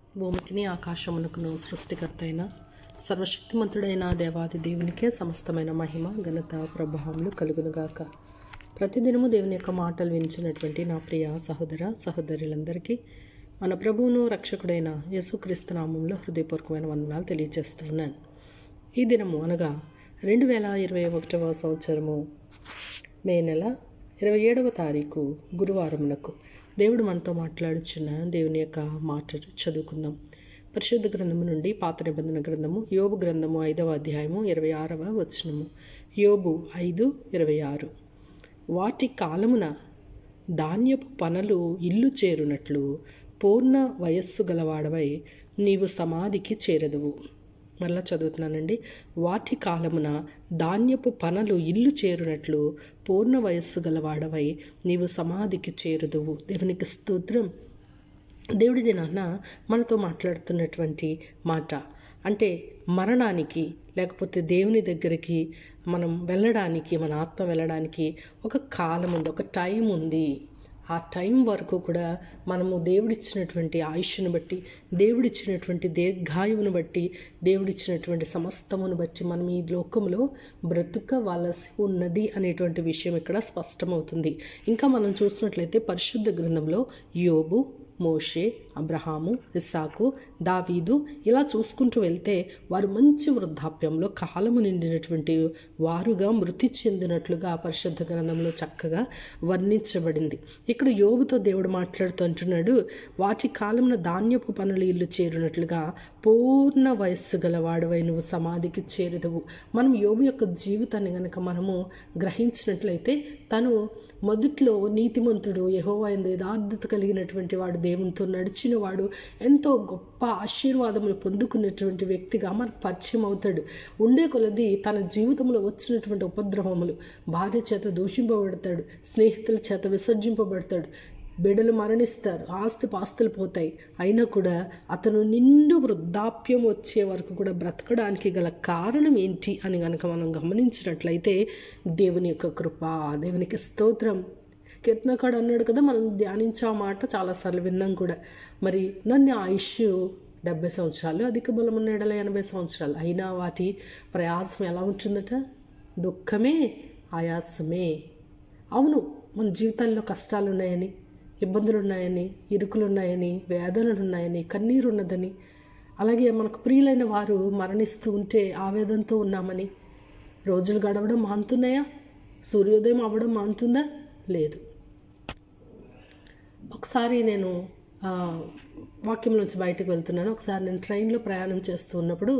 భూమికిని ఆకాశమునకును సృష్టికర్త అయిన సర్వశక్తిమంతుడైన దేవాది దేవునికే సమస్తమైన మహిమ ఘనత ప్రభావములు కలుగునుగాక ప్రతిదినము దేవుని యొక్క మాటలు వినిచినటువంటి నా ప్రియ సహోదర సహోదరులందరికీ మన ప్రభువును రక్షకుడైన యేసుక్రీస్తు నామంలో హృదయపూర్వకమైన వందనాలు తెలియజేస్తున్నాను ఈ దినము అనగా రెండు వేల ఇరవై ఒకటవ సంవత్సరము మే నెల ఇరవై ఏడవ తారీఖు గురువారమునకు దేవుడు మనతో మాట్లాడుచున్న దేవుని యొక్క మాటలు చదువుకుందాం పరిశుద్ధ గ్రంథము నుండి పాత నిబంధన గ్రంథము యోబు గ్రంథము ఐదవ అధ్యాయము ఇరవై ఆరవ వచనము యోబు ఐదు ఇరవై ఆరు వాటి కాలమున ధాన్యపు పనలు ఇల్లు చేరునట్లు పూర్ణ వయస్సు గలవాడవై నీవు సమాధికి చేరదువు మళ్ళా చదువుతున్నానండి వాటి కాలమున ధాన్యపు పనలు ఇల్లు చేరునట్లు పూర్ణ వయస్సు గలవాడవై నీవు సమాధికి చేరుదువు దేవునికి స్తోత్రం దేవుడి దినాన మనతో మాట్లాడుతున్నటువంటి మాట అంటే మరణానికి లేకపోతే దేవుని దగ్గరికి మనం వెళ్ళడానికి మన ఆత్మ వెళ్ళడానికి ఒక కాలం ఉంది ఒక టైం ఉంది ఆ టైం వరకు కూడా మనము దేవుడిచ్చినటువంటి ఆయుష్ను బట్టి దేవుడిచ్చినటువంటి దీర్ఘాయువును బట్టి దేవుడిచ్చినటువంటి సమస్తమును బట్టి మనం ఈ లోకంలో బ్రతుకవలసి ఉన్నది అనేటువంటి విషయం ఇక్కడ స్పష్టమవుతుంది ఇంకా మనం చూసినట్లయితే పరిశుద్ధ గ్రంథంలో యోబు మోషే అబ్రహాము ఇస్సాకు దావీదు ఇలా చూసుకుంటూ వెళ్తే వారు మంచి వృద్ధాప్యంలో కాలము నిండినటువంటి వారుగా మృతి చెందినట్లుగా పరిశుద్ధ గ్రంథంలో చక్కగా వర్ణించబడింది ఇక్కడ యోబుతో దేవుడు మాట్లాడుతూ అంటున్నాడు వాటి కాలమున ధాన్యపు పనులు ఇల్లు చేరినట్లుగా పూర్ణ వయస్సు గలవాడవై నువ్వు సమాధికి చేరుదవు మనం యోబు యొక్క జీవితాన్ని గనక మనము గ్రహించినట్లయితే తను మొదట్లో నీతిమంతుడు యహోవైందు యథార్థత కలిగినటువంటి వాడు దేవునితో నడిచిన వాడు ఎంతో గొప్ప ఆశీర్వాదములు పొందుకున్నటువంటి వ్యక్తిగా మనకు పరిచయం అవుతాడు ఉండే కొలది తన జీవితంలో వచ్చినటువంటి ఉపద్రవములు భార్య చేత దూషింపబడతాడు స్నేహితుల చేత విసర్జింపబడతాడు బిడలు మరణిస్తారు ఆస్తి పాస్తులు పోతాయి అయినా కూడా అతను నిండు వృద్ధాప్యం వచ్చే వరకు కూడా బ్రతకడానికి గల కారణం ఏంటి అని కనుక మనం గమనించినట్లయితే దేవుని యొక్క కృప దేవునికి స్తోత్రం కీర్తనకాడు అన్నాడు కదా మనం ధ్యానించే ఆ మాట చాలాసార్లు విన్నాం కూడా మరి నన్ను ఆయుష్ డెబ్బై సంవత్సరాలు అధిక బలం ఉన్న ఎడల ఎనభై సంవత్సరాలు అయినా వాటి ప్రయాసం ఎలా ఉంటుందట దుఃఖమే ఆయాసమే అవును మన జీవితాల్లో కష్టాలు ఉన్నాయని ఇబ్బందులు ఉన్నాయని ఇరుకులు ఉన్నాయని వేదనలు ఉన్నాయని కన్నీరు ఉన్నదని అలాగే మనకు ప్రియులైన వారు మరణిస్తూ ఉంటే ఆవేదనతో ఉన్నామని రోజులు గడవడం మానుతున్నాయా సూర్యోదయం అవ్వడం మానుతుందా లేదు ఒకసారి నేను వాక్యం నుంచి బయటకు వెళ్తున్నాను ఒకసారి నేను ట్రైన్లో ప్రయాణం చేస్తూ ఉన్నప్పుడు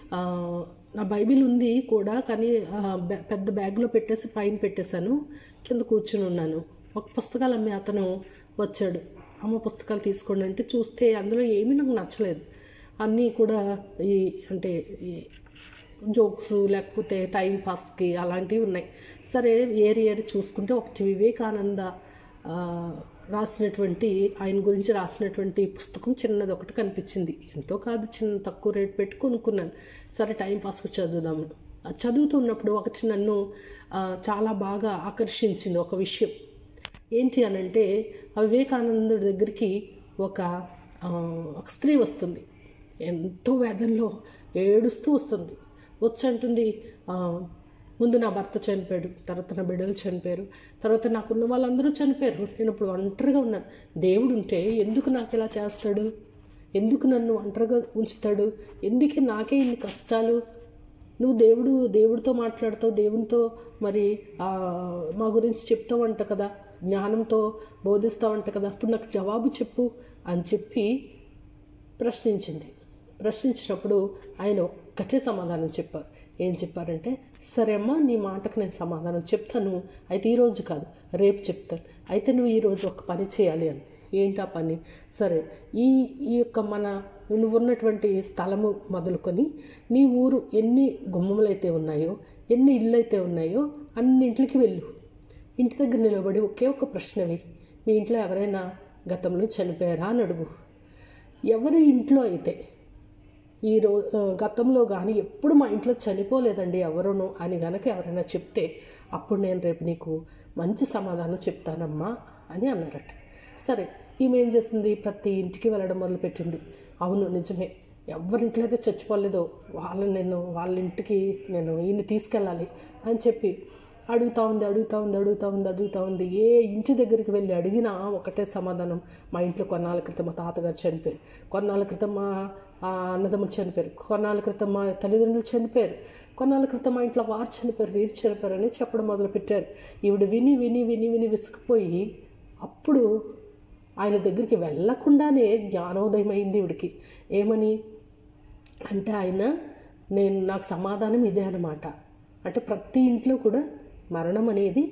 నా బైబిల్ ఉంది కూడా కానీ పెద్ద బ్యాగ్లో పెట్టేసి పైన పెట్టేశాను కింద కూర్చుని ఉన్నాను ఒక పుస్తకాలు అమ్మే అతను వచ్చాడు అమ్మ పుస్తకాలు తీసుకోండి అంటే చూస్తే అందులో ఏమీ నాకు నచ్చలేదు అన్నీ కూడా ఈ అంటే ఈ జోక్స్ లేకపోతే టైం పాస్కి అలాంటివి ఉన్నాయి సరే ఏరి ఏరి చూసుకుంటే ఒకటి వివేకానంద రాసినటువంటి ఆయన గురించి రాసినటువంటి పుస్తకం చిన్నది ఒకటి కనిపించింది ఎంతో కాదు చిన్న తక్కువ రేట్ పెట్టి కొనుక్కున్నాను సరే టైం పాస్కి చదువుదాము చదువుతున్నప్పుడు ఒకటి నన్ను చాలా బాగా ఆకర్షించింది ఒక విషయం ఏంటి అని అంటే వివేకానందుడి దగ్గరికి ఒక ఒక స్త్రీ వస్తుంది ఎంతో వేదనలో ఏడుస్తూ వస్తుంది వచ్చి అంటుంది ముందు నా భర్త చనిపోయాడు తర్వాత నా బిడ్డలు చనిపోయారు తర్వాత నాకున్న వాళ్ళందరూ చనిపోయారు నేను ఇప్పుడు ఒంటరిగా ఉన్నాను దేవుడు ఉంటే ఎందుకు నాకు ఇలా చేస్తాడు ఎందుకు నన్ను ఒంటరిగా ఉంచుతాడు ఎందుకే నాకే ఇన్ని కష్టాలు నువ్వు దేవుడు దేవుడితో మాట్లాడుతావు దేవునితో మరి మా గురించి చెప్తావంట కదా జ్ఞానంతో బోధిస్తావంట కదా అప్పుడు నాకు జవాబు చెప్పు అని చెప్పి ప్రశ్నించింది ప్రశ్నించినప్పుడు ఆయన ఒక్కటే సమాధానం చెప్పారు ఏం చెప్పారంటే సరే అమ్మా నీ మాటకు నేను సమాధానం చెప్తాను అయితే ఈరోజు కాదు రేపు చెప్తాను అయితే నువ్వు ఈరోజు ఒక పని చేయాలి అని ఏంటా పని సరే ఈ ఈ యొక్క మన నువ్వు ఉన్నటువంటి స్థలము మొదలుకొని నీ ఊరు ఎన్ని గుమ్మములైతే ఉన్నాయో ఎన్ని ఇళ్ళు అయితే ఉన్నాయో అన్నింటికి వెళ్ళు ఇంటి దగ్గర నిలబడి ఒకే ఒక ప్రశ్నవి మీ ఇంట్లో ఎవరైనా గతంలో చనిపోయారా అని అడుగు ఎవరి ఇంట్లో అయితే ఈ రో గతంలో కానీ ఎప్పుడు మా ఇంట్లో చనిపోలేదండి ఎవరును అని గనక ఎవరైనా చెప్తే అప్పుడు నేను రేపు నీకు మంచి సమాధానం చెప్తానమ్మా అని అన్నారట సరే ఈమె ఏం చేస్తుంది ప్రతి ఇంటికి వెళ్ళడం మొదలుపెట్టింది అవును నిజమే ఎవరింట్లో అయితే చచ్చిపోలేదో వాళ్ళ నేను వాళ్ళ ఇంటికి నేను ఈయన్ని తీసుకెళ్ళాలి అని చెప్పి అడుగుతా ఉంది అడుగుతా ఉంది అడుగుతా ఉంది అడుగుతా ఉంది ఏ ఇంటి దగ్గరికి వెళ్ళి అడిగినా ఒకటే సమాధానం మా ఇంట్లో కొన్నాళ్ళ క్రితం మా తాతగారు చనిపోయారు కొన్నాళ్ళ క్రితం మా ఆ, అన్నదమ్ములు చనిపోయారు కొన్నాళ్ళ క్రితం మా తల్లిదండ్రులు చనిపోయారు కొన్నాళ్ళ క్రితం మా ఇంట్లో వారు చనిపోయారు వీరు చనిపోయారు అని చెప్పడం మొదలుపెట్టారు ఈవిడ విని విని విని విని విసుకుపోయి అప్పుడు ఆయన దగ్గరికి వెళ్ళకుండానే జ్ఞానోదయం అయింది ఈవిడికి ఏమని అంటే ఆయన నేను నాకు సమాధానం ఇదే అనమాట అంటే ప్రతి ఇంట్లో కూడా మరణం అనేది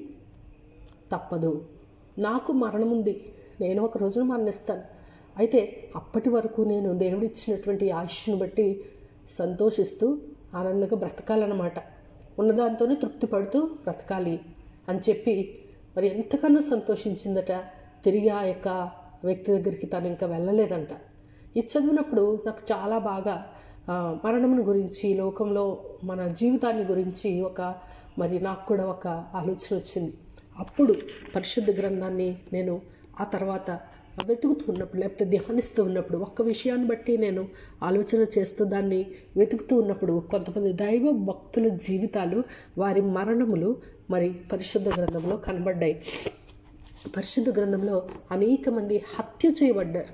తప్పదు నాకు మరణం ఉంది నేను ఒక రోజున మరణిస్తాను అయితే అప్పటి వరకు నేను దేవుడిచ్చినటువంటి ఆయుష్ను బట్టి సంతోషిస్తూ ఆనందంగా బ్రతకాలన్నమాట ఉన్నదాంతోనే తృప్తి పడుతూ బ్రతకాలి అని చెప్పి మరి ఎంతగానో సంతోషించిందట తిరిగి ఆ యొక్క వ్యక్తి దగ్గరికి తను ఇంకా వెళ్ళలేదంట ఇది చదివినప్పుడు నాకు చాలా బాగా ఆ, మరణమును గురించి లోకంలో మన జీవితాన్ని గురించి ఒక మరి నాకు కూడా ఒక ఆలోచన వచ్చింది అప్పుడు పరిశుద్ధ గ్రంథాన్ని నేను ఆ తర్వాత వెతుకుతూ ఉన్నప్పుడు లేకపోతే ధ్యానిస్తూ ఉన్నప్పుడు ఒక్క విషయాన్ని బట్టి నేను ఆలోచన చేస్తూ దాన్ని వెతుకుతూ ఉన్నప్పుడు కొంతమంది దైవ భక్తుల జీవితాలు వారి మరణములు మరి పరిశుద్ధ గ్రంథంలో కనబడ్డాయి పరిశుద్ధ గ్రంథంలో అనేక మంది హత్య చేయబడ్డారు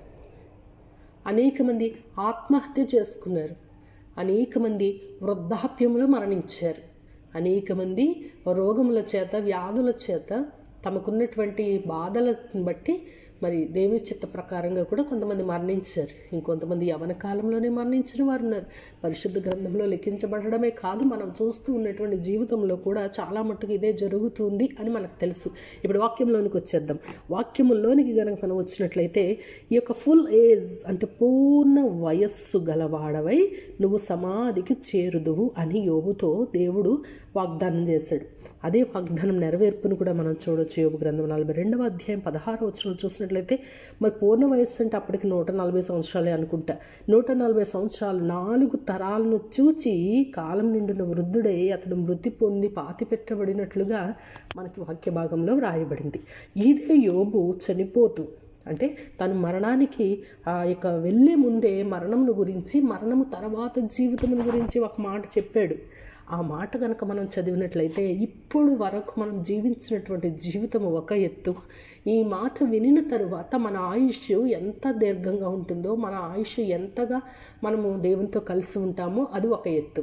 అనేక మంది ఆత్మహత్య చేసుకున్నారు అనేక మంది వృద్ధాప్యంలో మరణించారు అనేక మంది రోగముల చేత వ్యాధుల చేత తమకున్నటువంటి బాధలను బట్టి మరి దేవి చిత్త ప్రకారంగా కూడా కొంతమంది మరణించారు ఇంకొంతమంది యవన కాలంలోనే మరణించిన వారు ఉన్నారు పరిశుద్ధ గ్రంథంలో లిఖించబడమే కాదు మనం చూస్తూ ఉన్నటువంటి జీవితంలో కూడా చాలా మట్టుకు ఇదే జరుగుతుంది అని మనకు తెలుసు ఇప్పుడు వాక్యంలోనికి వచ్చేద్దాం వాక్యములోనికి కనుక మనం వచ్చినట్లయితే ఈ యొక్క ఫుల్ ఏజ్ అంటే పూర్ణ వయస్సు గలవాడవై నువ్వు సమాధికి చేరుదువు అని యోబుతో దేవుడు వాగ్దానం చేశాడు అదే వాగ్దానం నెరవేర్పును కూడా మనం చూడొచ్చు యోగు గ్రంథం నలభై రెండవ అధ్యాయం పదహారు వచ్చిన చూసినట్లయితే మరి పూర్ణ వయస్సు అంటే అప్పటికి నూట నలభై సంవత్సరాలే అనుకుంటా నూట నలభై సంవత్సరాలు నాలుగు తరాలను చూచి కాలం నిండిన వృద్ధుడై అతడు మృతి పొంది పాతి పెట్టబడినట్లుగా మనకి వాక్య భాగంలో వ్రాయబడింది ఇదే యోబు చనిపోతూ అంటే తను మరణానికి ఆ యొక్క వెళ్ళే ముందే మరణమును గురించి మరణము తర్వాత జీవితమును గురించి ఒక మాట చెప్పాడు ఆ మాట కనుక మనం చదివినట్లయితే ఇప్పుడు వరకు మనం జీవించినటువంటి జీవితం ఒక ఎత్తు ఈ మాట వినిన తరువాత మన ఆయుష్ ఎంత దీర్ఘంగా ఉంటుందో మన ఆయుష్ ఎంతగా మనము దేవునితో కలిసి ఉంటామో అది ఒక ఎత్తు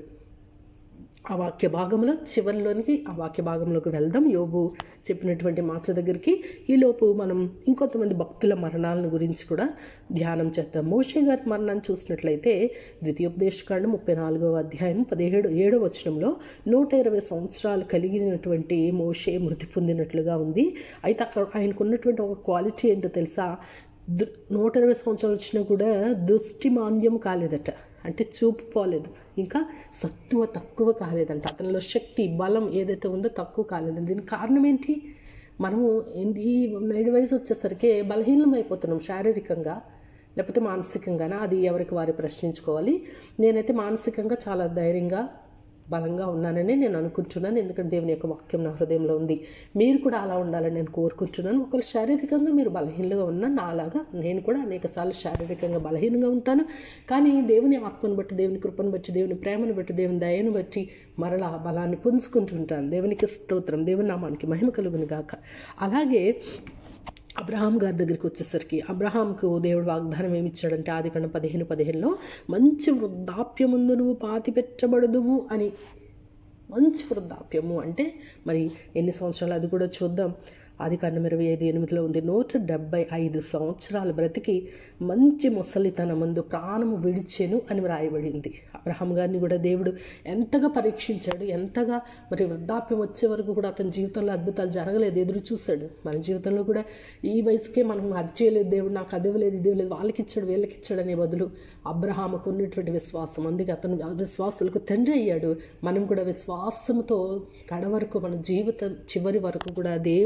ఆ వాక్య భాగంలో చివరిలోనికి ఆ వాక్య భాగంలోకి వెళ్దాం యోబు చెప్పినటువంటి మాట దగ్గరికి ఈలోపు మనం ఇంకొంతమంది భక్తుల మరణాలను గురించి కూడా ధ్యానం చేద్దాం మోషే గారి మరణాన్ని చూసినట్లయితే ద్వితీయోపదేశకాండం ముప్పై నాలుగవ అధ్యాయం పదిహేడు ఏడవ వచనంలో నూట ఇరవై సంవత్సరాలు కలిగినటువంటి మోషే మృతి పొందినట్లుగా ఉంది అయితే అక్కడ ఆయనకు ఉన్నటువంటి ఒక క్వాలిటీ ఏంటో తెలుసా దృ నూట ఇరవై సంవత్సరాలు వచ్చినా కూడా దృష్టి మాంద్యం కాలేదట అంటే చూపు పోలేదు ఇంకా సత్తువ తక్కువ కాలేదంట అతనిలో శక్తి బలం ఏదైతే ఉందో తక్కువ కాలేదండి దీనికి కారణం ఏంటి మనము ఏంది- ఈ నేడు వయసు వచ్చేసరికి బలహీనం అయిపోతున్నాం శారీరకంగా లేకపోతే మానసికంగానా అది ఎవరికి వారు ప్రశ్నించుకోవాలి నేనైతే మానసికంగా చాలా ధైర్యంగా బలంగా ఉన్నానని నేను అనుకుంటున్నాను ఎందుకంటే దేవుని యొక్క వాక్యం నా హృదయంలో ఉంది మీరు కూడా అలా ఉండాలని నేను కోరుకుంటున్నాను ఒకవేళ శారీరకంగా మీరు బలహీనంగా ఉన్నా నాలాగా నేను కూడా అనేక సార్లు శారీరకంగా బలహీనంగా ఉంటాను కానీ దేవుని ఆత్మను బట్టి దేవుని కృపను బట్టి దేవుని ప్రేమను బట్టి దేవుని దయను బట్టి మరలా బలాన్ని పుంజుకుంటుంటాను దేవునికి స్తోత్రం దేవుని నామానికి మహిమ కలుగును గాక అలాగే అబ్రహాం గారి దగ్గరికి వచ్చేసరికి అబ్రహాంకు దేవుడు వాగ్దానం ఏమి ఇచ్చాడంటే ఆది కన్నా పదిహేను పదిహేనులో మంచి వృద్ధాప్యముందు నువ్వు పాతి పెట్టబడదువు అని మంచి వృద్ధాప్యము అంటే మరి ఎన్ని సంవత్సరాలు అది కూడా చూద్దాం ఆది కాండం ఇరవై ఐదు ఎనిమిదిలో ఉంది నూట డెబ్బై ఐదు సంవత్సరాలు బ్రతికి మంచి ముసలితన ముందు ప్రాణము విడిచెను అని వ్రాయబడింది అబ్రహాం గారిని కూడా దేవుడు ఎంతగా పరీక్షించాడు ఎంతగా మరి వృద్ధాప్యం వచ్చే వరకు కూడా అతని జీవితంలో అద్భుతాలు జరగలేదు ఎదురు చూశాడు మన జీవితంలో కూడా ఈ వయసుకే మనం అది చేయలేదు దేవుడు నాకు అది ఇవ్వలేదు ఇది ఇవ్వలేదు వాళ్ళకి ఇచ్చాడు వీళ్ళకి ఇచ్చాడు అనే బదులు అబ్రహాముకు ఉన్నటువంటి విశ్వాసం అందుకే అతను విశ్వాసులకు తండ్రి అయ్యాడు మనం కూడా విశ్వాసంతో కడ వరకు మన జీవితం చివరి వరకు కూడా దేవుని యందు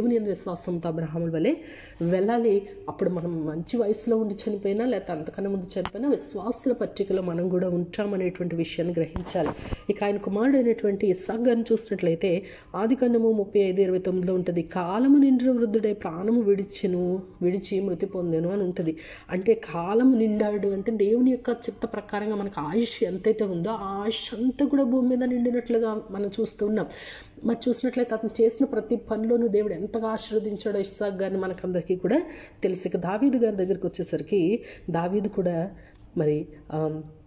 విశ్వాసంతో అబ్రహాముల వలె వెళ్ళాలి అప్పుడు మనం మంచి వయసులో ఉండి చనిపోయినా లేకపోతే అంతకన్నా ముందు చనిపోయినా విశ్వాసుల పట్టికలో మనం కూడా ఉంటామనేటువంటి విషయాన్ని గ్రహించాలి ఇక ఆయన కుమారుడు అయినటువంటి ఇస్సాక్ గారిని చూసినట్లయితే ఆది కన్నము ముప్పై ఐదు ఇరవై తొమ్మిదిలో ఉంటుంది కాలము నిండిన వృద్ధుడై ప్రాణము విడిచెను విడిచి మృతి పొందెను అని ఉంటుంది అంటే కాలము నిండాడు అంటే దేవుని యొక్క చిత్త ప్రకారంగా మనకు ఆయుష్ ఎంతైతే ఉందో ఆ ఆయుష్ అంతా కూడా భూమి మీద నిండినట్లుగా మనం చూస్తున్నాం మరి చూసినట్లయితే అతను చేసిన ప్రతి పనిలోనూ దేవుడు ఎంతగా ఆశీర్వదించాడో ఇస్సాక్ గారిని మనకందరికీ కూడా తెలుసు ఇక దావీదు గారి దగ్గరికి వచ్చేసరికి దావీదు కూడా మరి ఆ,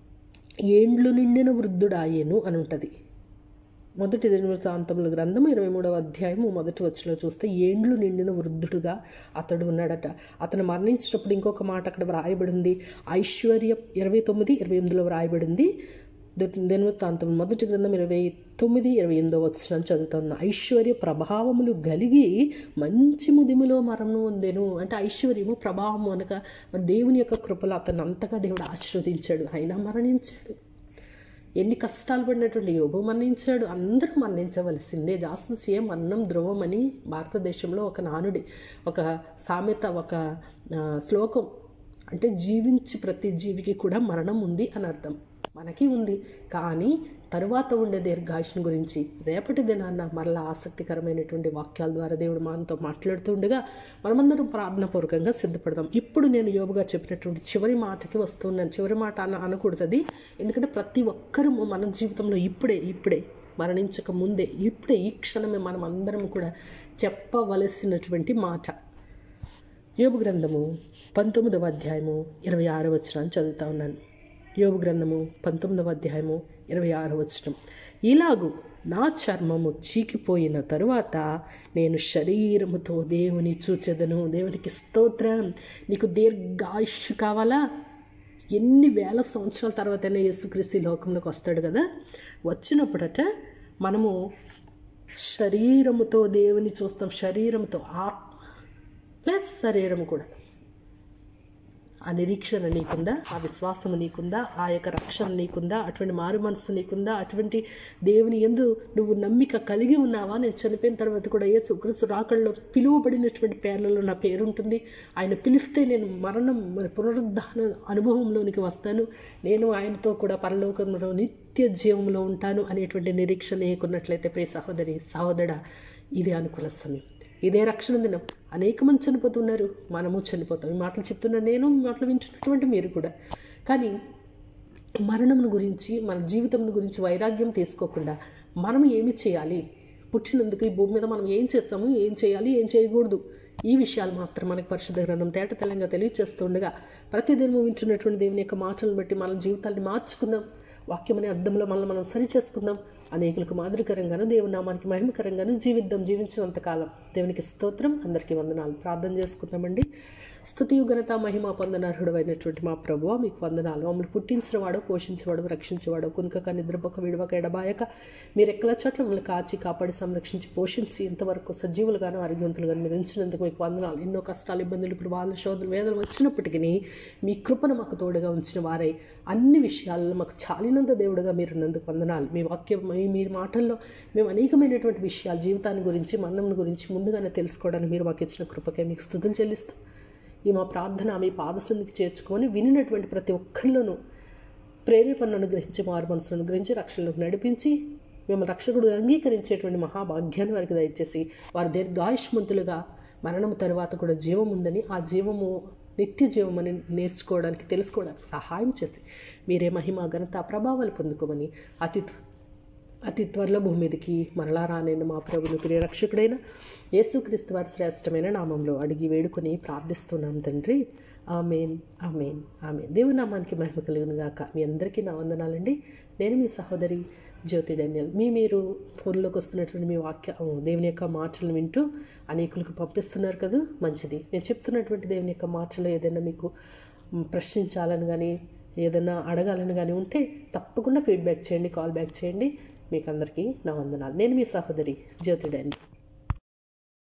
ఏండ్లు నిండిన వృద్ధుడాయేను అని ఉంటుంది మొదటి దినవృత్తాంతముల గ్రంథం ఇరవై మూడవ అధ్యాయము మొదటి వచ్చిలో చూస్తే ఏండ్లు నిండిన వృద్ధుడుగా అతడు ఉన్నాడట అతను మరణించినప్పుడు ఇంకొక మాట అక్కడ వ్రాయబడి ఉంది ఐశ్వర్య ఇరవై తొమ్మిది ఇరవై ఎనిమిదిలో వ్రాయబడి ఉంది ది- దినవృత్తాంతం మొదటి గ్రంథం ఇరవై తొమ్మిది ఇరవై ఎనిమిదో వచ్చిన చదువుతున్న ఐశ్వర్య ప్రభావములు కలిగి మంచి ముదిమిలో మరణం ఉందెను అంటే ఐశ్వర్యము ప్రభావము అనగా మరి దేవుని యొక్క కృపలో అతను అంతగా దేవుడు ఆశీర్వదించాడు అయినా మరణించాడు ఎన్ని కష్టాలు పడినటువంటి యోబు మరణించాడు అందరూ మరణించవలసిందే జాస్తి ఏ మరణం ధ్రువం అని భారతదేశంలో ఒక నానుడి ఒక సామెత ఒక ఆ, శ్లోకం అంటే జీవించి ప్రతి జీవికి కూడా మరణం ఉంది అని అర్థం మనకి ఉంది కానీ తరువాత ఉండే దీర్ఘాయుషం గురించి రేపటి దినాన్న మరలా ఆసక్తికరమైనటువంటి వాక్యాల ద్వారా దేవుడు మనతో మాట్లాడుతూ ఉండగా మనమందరం ప్రార్థనాపూర్వకంగా సిద్ధపడదాం ఇప్పుడు నేను యోగుగా చెప్పినటువంటి చివరి మాటకి వస్తున్నాను చివరి మాట అన అనకూడదు ఎందుకంటే ప్రతి ఒక్కరూ మన జీవితంలో ఇప్పుడే ఇప్పుడే మరణించక ముందే ఇప్పుడే ఈ క్షణమే మనం అందరం కూడా చెప్పవలసినటువంటి మాట యోబు గ్రంథము పంతొమ్మిదవ అధ్యాయము ఇరవై ఆరో వచనాన్ని చదువుతా ఉన్నాను యోబు గ్రంథము పంతొమ్మిదవ అధ్యాయము ఇరవై ఆరో వచనం ఇలాగు నా చర్మము చీకిపోయిన తరువాత నేను శరీరముతో దేవుని చూచెదను దేవునికి స్తోత్రం నీకు దీర్ఘాయుష్ కావాలా ఎన్ని వేల సంవత్సరాల తర్వాతనే యేసుక్రీస్తు ఈ లోకంలోకి వస్తాడు కదా వచ్చినప్పుడట మనము శరీరముతో దేవుని చూస్తాం శరీరంతో ఆత్మ ప్లస్ శరీరం కూడా ఆ నిరీక్షణ నీకుందా ఆ విశ్వాసం నీకుందా ఆ యొక్క రక్షణ నీకుందా అటువంటి మారు మనసు నీకుందా అటువంటి దేవుని ఎందు నువ్వు నమ్మిక కలిగి ఉన్నావా నేను చనిపోయిన తర్వాత కూడా యేసు క్రీస్తు రాకల్లో పిలువబడినటువంటి పేర్లలో నా పేరు ఉంటుంది ఆయన పిలిస్తే నేను మరణం మరి పునరుద్ధాన అనుభవంలోనికి వస్తాను నేను ఆయనతో కూడా పరలోకంలో నిత్య జీవంలో ఉంటాను అనేటువంటి నిరీక్షణ నీకున్నట్లయితే ప్రియ సహోదరి సహోదరా ఇదే అనుకూల సమయం ఇదే రక్షణ దినం అనేక మంది చనిపోతున్నారు మనము చనిపోతాం ఈ మాటలు చెప్తున్నా నేను ఈ మాటలు వింటున్నటువంటి మీరు కూడా కానీ మరణం గురించి మన జీవితం గురించి వైరాగ్యం తీసుకోకుండా మనం ఏమి చేయాలి పుట్టినందుకు ఈ భూమి మీద మనం ఏం చేస్తాము ఏం చేయాలి ఏం చేయకూడదు ఈ విషయాలు మాత్రం మనకి పరిశుద్ధ గ్రంథం తేట తెలంగా తెలియచేస్తుండగా ప్రతిదినము వింటున్నటువంటి దేవుని యొక్క మాటలను బట్టి మన జీవితాన్ని మార్చుకుందాం వాక్యం అనే అర్థంలో మనల్ని మనం సరి చేసుకుందాం అనేకులకు మాదిరికరంగాను దేవుని నామానికి మహిమకరంగాను జీవిద్దాం జీవించినంతకాలం దేవునికి స్తోత్రం అందరికీ వందనాలు ప్రార్థన చేసుకుందామండి స్తుతియు ఘనత మహిమ పొందనర్హుడు అయినటువంటి మా ప్రభువ మీకు వందనాలు మమ్మల్ని పుట్టించినవాడు పోషించేవాడు రక్షించేవాడు కునుకక నిద్రపోక విడవక ఎడబాయక మీరు ఎక్కల చోట్ల మమ్మల్ని కాచి కాపాడి సంరక్షించి పోషించి ఇంతవరకు సజీవులుగాను ఆరోగ్యవంతులుగాను మీరు ఉంచినందుకు మీకు వందనాలు ఎన్నో కష్టాలు ఇబ్బందులు ఇప్పుడు వాళ్ళ శోధనలు వేదనలు వచ్చినప్పటికీ మీ కృపను మాకు తోడుగా ఉంచిన వారై అన్ని విషయాల్లో మాకు చాలినంత దేవుడుగా మీరు ఉన్నందుకు వందనాలు మీ వాక్యం మీ మీ మాటల్లో మేము అనేకమైనటువంటి విషయాలు జీవితాన్ని గురించి మరణం గురించి ముందుగానే తెలుసుకోవడానికి మీరు మాకు ఇచ్చిన కృపకే మీకు స్థుతులు చెల్లిస్తూ ఈ మా ప్రార్థన మీ పాదసందికి చేర్చుకొని వినినటువంటి ప్రతి ఒక్కరిలోనూ ప్రేరేపణను అనుగ్రహించి మారు మనసును అనుగ్రహించి రక్షణలోకి నడిపించి మేము రక్షకుడు అంగీకరించేటువంటి మహాభాగ్యాన్ని వారికి దయచేసి వారు దీర్ఘాయుష్మంతులుగా మరణం తర్వాత కూడా జీవం ఉందని ఆ జీవము నిత్య జీవమని నేర్చుకోవడానికి తెలుసుకోవడానికి సహాయం చేసి మీరే మహిమ ఘనత ప్రభావాలు పొందుకోమని అతి త్వ- అతి త్వరలో భూమి మీదకి మరలా రానైన మా ప్రభుని ప్రియ రక్షకుడైన యేసుక్రీస్తు వారి శ్రేష్టమైన నామంలో అడిగి వేడుకొని ప్రార్థిస్తున్నాం తండ్రి ఆమెన్ ఆమెన్ ఆమెన్ దేవుని నామానికి మహిమ కలుగును గాక మీ అందరికీ నా వందనాలండి నేను మీ సహోదరి జ్యోతి డానియల్ మీ మీరు ఫోన్లోకి వస్తున్నటువంటి మీ వాక్య దేవుని యొక్క మాటలను వింటూ అనేకులకు పంపిస్తున్నారు కదా మంచిది నేను చెప్తున్నటువంటి దేవుని యొక్క మాటలో ఏదైనా మీకు మ్, ప్రశ్నించాలని కానీ ఏదైనా అడగాలని కానీ ఉంటే తప్పకుండా ఫీడ్బ్యాక్ చేయండి కాల్ బ్యాక్ చేయండి మీకు అందరికీ నా వందనాలు నేను మీ సహోదరి జ్యోతి డానియల్